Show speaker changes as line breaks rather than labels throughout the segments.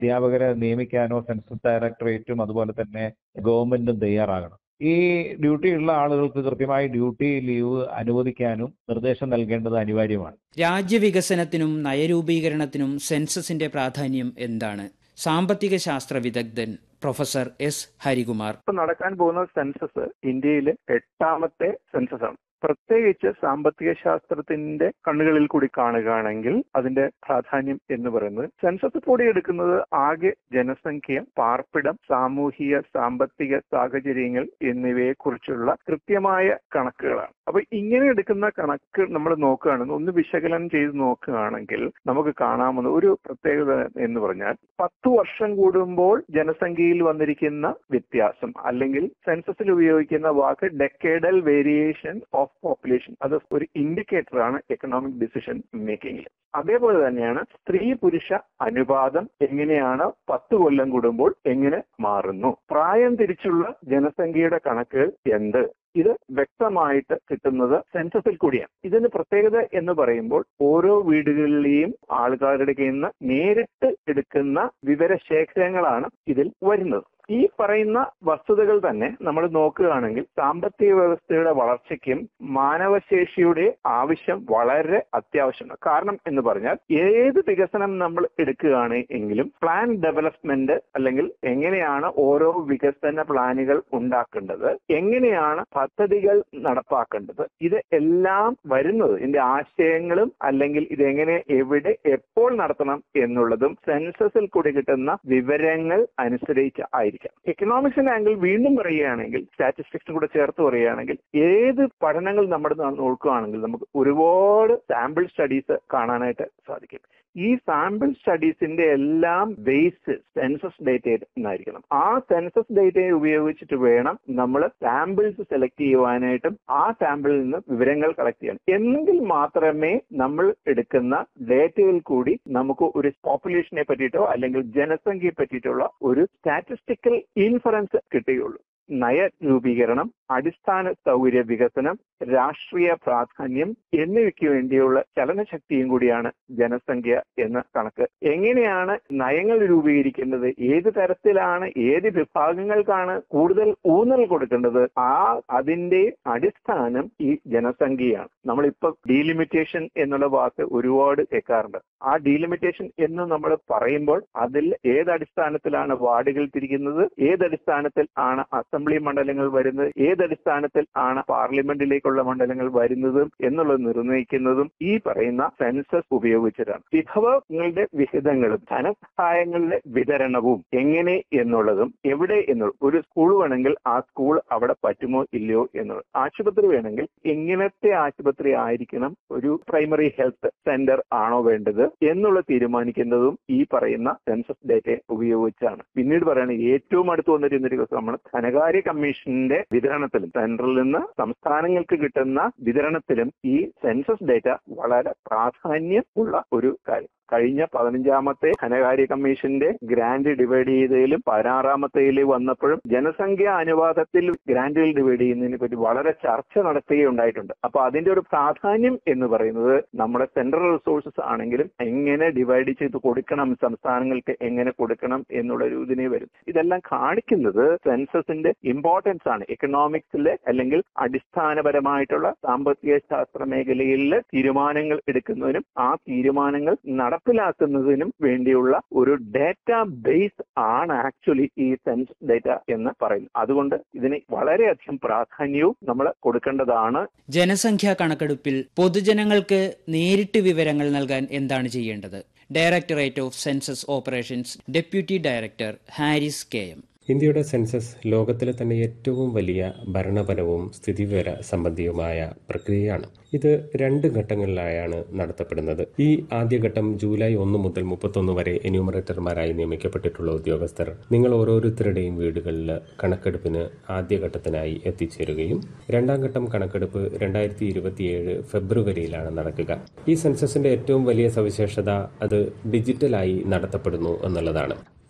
അധ്യാപകരെ നിയമിക്കാനോ സെൻസസ് ഡയറക്ടറേറ്റും അതുപോലെ തന്നെ ഗവൺമെന്റും തയ്യാറാകണം ഈ ഡ്യൂട്ടിയുള്ള ആളുകൾക്ക് കൃത്യമായി ഡ്യൂട്ടി ലീവ് അനുവദിക്കാനും നിർദ്ദേശം നൽകേണ്ടത് അനിവാര്യമാണ്
രാജ്യവികസനത്തിനും നയരൂപീകരണത്തിനും സെൻസസിന്റെ പ്രാധാന്യം എന്താണ് സാമ്പത്തിക ശാസ്ത്ര വിദഗ്ധൻ പ്രൊഫസർ എസ് ഹരികുമാർ
ഇപ്പൊ നടക്കാൻ പോകുന്ന സെൻസസ് ഇന്ത്യയിലെ എട്ടാമത്തെ സെൻസസ് ആണ് പ്രത്യേകിച്ച് സാമ്പത്തിക ശാസ്ത്രത്തിന്റെ കണ്ണുകളിൽ കൂടി കാണുകയാണെങ്കിൽ അതിന്റെ പ്രാധാന്യം എന്ന് പറയുന്നത് സെൻസസ് കൂടി എടുക്കുന്നത് ആകെ ജനസംഖ്യ പാർപ്പിടം സാമൂഹിക സാമ്പത്തിക സാഹചര്യങ്ങൾ എന്നിവയെ കുറിച്ചുള്ള കൃത്യമായ കണക്കുകളാണ് അപ്പൊ ഇങ്ങനെ എടുക്കുന്ന കണക്ക് നമ്മൾ നോക്കുകയാണെങ്കിൽ ഒന്ന് വിശകലനം ചെയ്ത് നോക്കുകയാണെങ്കിൽ നമുക്ക് കാണാവുന്ന ഒരു പ്രത്യേകത എന്ന് പറഞ്ഞാൽ പത്തു വർഷം കൂടുമ്പോൾ ജനസംഖ്യയിൽ വന്നിരിക്കുന്ന വ്യത്യാസം അല്ലെങ്കിൽ സെൻസസിൽ ഉപയോഗിക്കുന്ന വാക്ക് ഡെക്കേഡൽ വേരിയേഷൻ ഓഫ് പോപ്പുലേഷൻ അത് ഒരു ഇൻഡിക്കേറ്റർ ആണ് എക്കണോമിക് ഡിസിഷൻ മേക്കിംഗിൽ അതേപോലെ തന്നെയാണ് സ്ത്രീ പുരുഷ അനുപാതം എങ്ങനെയാണ് പത്ത് കൊല്ലം കൂടുമ്പോൾ എങ്ങനെ മാറുന്നു പ്രായം തിരിച്ചുള്ള ജനസംഖ്യയുടെ കണക്കുകൾ എന്ത് ഇത് വ്യക്തമായിട്ട് കിട്ടുന്നത് സെൻസസിൽ കൂടിയാണ് ഇതിന് പ്രത്യേകത എന്ന് പറയുമ്പോൾ ഓരോ വീടുകളിലെയും ആളുകളുടെ കയ്യിൽ നിന്ന് നേരിട്ട് എടുക്കുന്ന വിവരശേഖരങ്ങളാണ് ഇതിൽ വരുന്നത് ഈ പറയുന്ന വസ്തുതകൾ തന്നെ നമ്മൾ നോക്കുകയാണെങ്കിൽ സാമ്പത്തിക വ്യവസ്ഥയുടെ വളർച്ചയ്ക്കും മാനവശേഷിയുടെ ആവശ്യം വളരെ അത്യാവശ്യമാണ് കാരണം എന്ന് പറഞ്ഞാൽ ഏത് വികസനം നമ്മൾ എടുക്കുകയാണ് എങ്കിലും പ്ലാൻ ഡെവലപ്മെന്റ് അല്ലെങ്കിൽ എങ്ങനെയാണ് ഓരോ വികസന പ്ലാനുകൾ ഉണ്ടാക്കേണ്ടത് എങ്ങനെയാണ് പദ്ധതികൾ നടപ്പാക്കേണ്ടത് ഇത് എല്ലാം വരുന്നത് ഇതിന്റെ ആശയങ്ങളും അല്ലെങ്കിൽ ഇതെങ്ങനെ എവിടെ എപ്പോൾ നടത്തണം എന്നുള്ളതും സെൻസസിൽ കൂടി കിട്ടുന്ന വിവരങ്ങൾ അനുസരിച്ച് ആയിരിക്കാം എക്കണോമിക്സിന്റെ ആംഗിൾ വീണ്ടും പറയുകയാണെങ്കിൽ സ്റ്റാറ്റിസ്റ്റിക്സും കൂടെ ചേർത്ത് പറയുകയാണെങ്കിൽ ഏത് പഠനങ്ങൾ നമ്മൾ നോക്കുകയാണെങ്കിൽ നമുക്ക് ഒരുപാട് സാമ്പിൾ സ്റ്റഡീസ് കാണാനായിട്ട് സാധിക്കും ഈ സാമ്പിൾ സ്റ്റഡീസിന്റെ എല്ലാം ബേസ് സെൻസസ് ഡേറ്റ എന്നായിരിക്കണം ആ സെൻസസ് ഡേറ്റയെ ഉപയോഗിച്ചിട്ട് വേണം നമ്മൾ സാമ്പിൾസ് സെലക്ട് ചെയ്യുവാനായിട്ടും ആ സാമ്പിളിൽ നിന്ന് വിവരങ്ങൾ കളക്ട് ചെയ്യണം എങ്കിൽ മാത്രമേ നമ്മൾ എടുക്കുന്ന ഡേറ്റയിൽ കൂടി നമുക്ക് ഒരു പോപ്പുലേഷനെ പറ്റിയിട്ടോ അല്ലെങ്കിൽ ജനസംഖ്യയെ പറ്റിയിട്ടുള്ള ഒരു സ്റ്റാറ്റിസ്റ്റിക്കൽ ഇൻഫറൻസ് കിട്ടുകയുള്ളൂ നയരൂപീകരണം അടിസ്ഥാന സൗകര്യ വികസനം രാഷ്ട്രീയ പ്രാധാന്യം എന്നിവയ്ക്ക് വേണ്ടിയുള്ള ചലനശക്തിയും കൂടിയാണ് ജനസംഖ്യ എന്ന കണക്ക് എങ്ങനെയാണ് നയങ്ങൾ രൂപീകരിക്കേണ്ടത് ഏത് തരത്തിലാണ് ഏത് വിഭാഗങ്ങൾക്കാണ് കൂടുതൽ ഊന്നൽ കൊടുക്കേണ്ടത് ആ അതിന്റെ അടിസ്ഥാനം ഈ ജനസംഖ്യയാണ് നമ്മളിപ്പോ ഡീലിമിറ്റേഷൻ എന്നുള്ള വാക്ക് ഒരുപാട് കേൾക്കാറുണ്ട് ആ ഡീലിമിറ്റേഷൻ എന്ന് നമ്മൾ പറയുമ്പോൾ അതിൽ ഏത് അടിസ്ഥാനത്തിലാണ് വാർഡുകൾ തിരിക്കുന്നത് ഏത് അടിസ്ഥാനത്തിൽ ആണ് അസംബ്ലി മണ്ഡലങ്ങൾ വരുന്നത് ഏതടിസ്ഥാനത്തിൽ ആണ് പാർലമെന്റിലേക്കുള്ള മണ്ഡലങ്ങൾ വരുന്നതും എന്നുള്ളത് നിർണ്ണയിക്കുന്നതും ഈ പറയുന്ന സെൻസസ് ഉപയോഗിച്ചിട്ടാണ് വിഭവങ്ങളുടെ വിഹിതങ്ങളും ധനസഹായങ്ങളുടെ വിതരണവും എങ്ങനെ എന്നുള്ളതും എവിടെ എന്നുള്ളത് ഒരു സ്കൂൾ വേണമെങ്കിൽ ആ സ്കൂൾ അവിടെ പറ്റുമോ ഇല്ലയോ എന്നുള്ളത് ആശുപത്രി വേണമെങ്കിൽ എങ്ങനത്തെ ആശുപത്രി ആയിരിക്കണം ഒരു പ്രൈമറി ഹെൽത്ത് സെന്റർ ആണോ വേണ്ടത് എന്നുള്ളത് തീരുമാനിക്കുന്നതും ഈ പറയുന്ന സെൻസസ് ഡേറ്റ ഉപയോഗിച്ചാണ് പിന്നീട് പറയുന്നത് ഏറ്റവും അടുത്ത് വന്നിരുന്ന ഒരു നമ്മൾ ധനകാര്യ കമ്മീഷന്റെ വിതരണത്തിലും സെൻട്രലിൽ നിന്ന് സംസ്ഥാനങ്ങൾക്ക് കിട്ടുന്ന വിതരണത്തിലും ഈ സെൻസസ് ഡേറ്റ വളരെ പ്രാധാന്യം ഉള്ള ഒരു കാര്യം കഴിഞ്ഞ പതിനഞ്ചാമത്തെ ധനകാര്യ കമ്മീഷന്റെ ഗ്രാന്റ് ഡിവൈഡ് ചെയ്തതിലും പതിനാറാമത്തേതിൽ വന്നപ്പോഴും ജനസംഖ്യാ അനുപാതത്തിൽ ഗ്രാന്റുകൾ ഡിവൈഡ് ചെയ്യുന്നതിനെ പറ്റി വളരെ ചർച്ച നടത്തുകയുണ്ടായിട്ടുണ്ട് അപ്പൊ അതിന്റെ ഒരു പ്രാധാന്യം എന്ന് പറയുന്നത് നമ്മുടെ സെൻട്രൽ റിസോഴ്സസ് ആണെങ്കിലും എങ്ങനെ ഡിവൈഡ് ചെയ്ത് കൊടുക്കണം സംസ്ഥാനങ്ങൾക്ക് എങ്ങനെ കൊടുക്കണം എന്നുള്ള ഒരു ഇതിനെ വരും ഇതെല്ലാം കാണിക്കുന്നത് സെൻസസിന്റെ ഇമ്പോർട്ടൻസ് ആണ് എക്കണോമിക്സിലെ അല്ലെങ്കിൽ അടിസ്ഥാനപരമായിട്ടുള്ള സാമ്പത്തിക ശാസ്ത്ര മേഖലയിൽ തീരുമാനങ്ങൾ എടുക്കുന്നതിനും ആ തീരുമാനങ്ങൾ നടപ്പിലാക്കുന്നതിനും വേണ്ടിയുള്ള ഒരു ഡാറ്റാ ബേസ് ആണ് ആക്ച്വലി ഈ സെൻസ് ഡേറ്റ എന്ന് പറയുന്നത് അതുകൊണ്ട് ഇതിന് വളരെയധികം പ്രാധാന്യവും നമ്മൾ കൊടുക്കേണ്ടതാണ്
ജനസംഖ്യാ കണക്കെടുപ്പിൽ പൊതുജനങ്ങൾക്ക് നേരിട്ട് വിവരങ്ങൾ നൽകാൻ എന്താണ് ചെയ്യേണ്ടത് directorate of census operations deputy director Haris K M
ഇന്ത്യയുടെ സെൻസസ് ലോകത്തിലെ തന്നെ ഏറ്റവും വലിയ ഭരണപരവും സ്ഥിതിവിവര സംബന്ധിയുമായ പ്രക്രിയയാണ് ഇത് രണ്ട് ഘട്ടങ്ങളിലായാണ് നടത്തപ്പെടുന്നത് ഈ ആദ്യഘട്ടം ജൂലൈ ഒന്ന് മുതൽ മുപ്പത്തൊന്ന് വരെ എന്യൂമറേറ്റർമാരായി നിയമിക്കപ്പെട്ടിട്ടുള്ള ഉദ്യോഗസ്ഥർ നിങ്ങൾ ഓരോരുത്തരുടെയും വീടുകളിൽ കണക്കെടുപ്പിന് ആദ്യഘട്ടത്തിനായി എത്തിച്ചേരുകയും രണ്ടാം ഘട്ടം കണക്കെടുപ്പ് രണ്ടായിരത്തി ഇരുപത്തിയേഴ് ഫെബ്രുവരിയിലാണ് നടക്കുക ഈ സെൻസസിന്റെ ഏറ്റവും വലിയ സവിശേഷത അത് ഡിജിറ്റലായി നടത്തപ്പെടുന്നു എന്നുള്ളതാണ്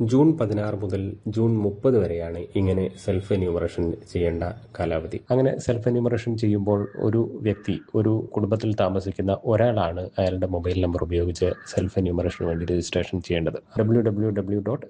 ജൂൺ പതിനാറ് മുതൽ ജൂൺ മുപ്പത് വരെയാണ് ഇങ്ങനെ സെൽഫ് എന്യൂമറേഷൻ ചെയ്യേണ്ട കാലാവധി അങ്ങനെ സെൽഫ് എന്യൂമറേഷൻ ചെയ്യുമ്പോൾ ഒരു വ്യക്തി ഒരു കുടുംബത്തിൽ താമസിക്കുന്ന ഒരാളാണ് അയാളുടെ മൊബൈൽ നമ്പർ ഉപയോഗിച്ച് സെൽഫ് എന്യൂമറേഷന് വേണ്ടി രജിസ്ട്രേഷൻ ചെയ്യേണ്ടത് ഡബ്ല്യൂ ഡബ്ല്യൂ ഡബ്ല്യൂ ഡോട്ട്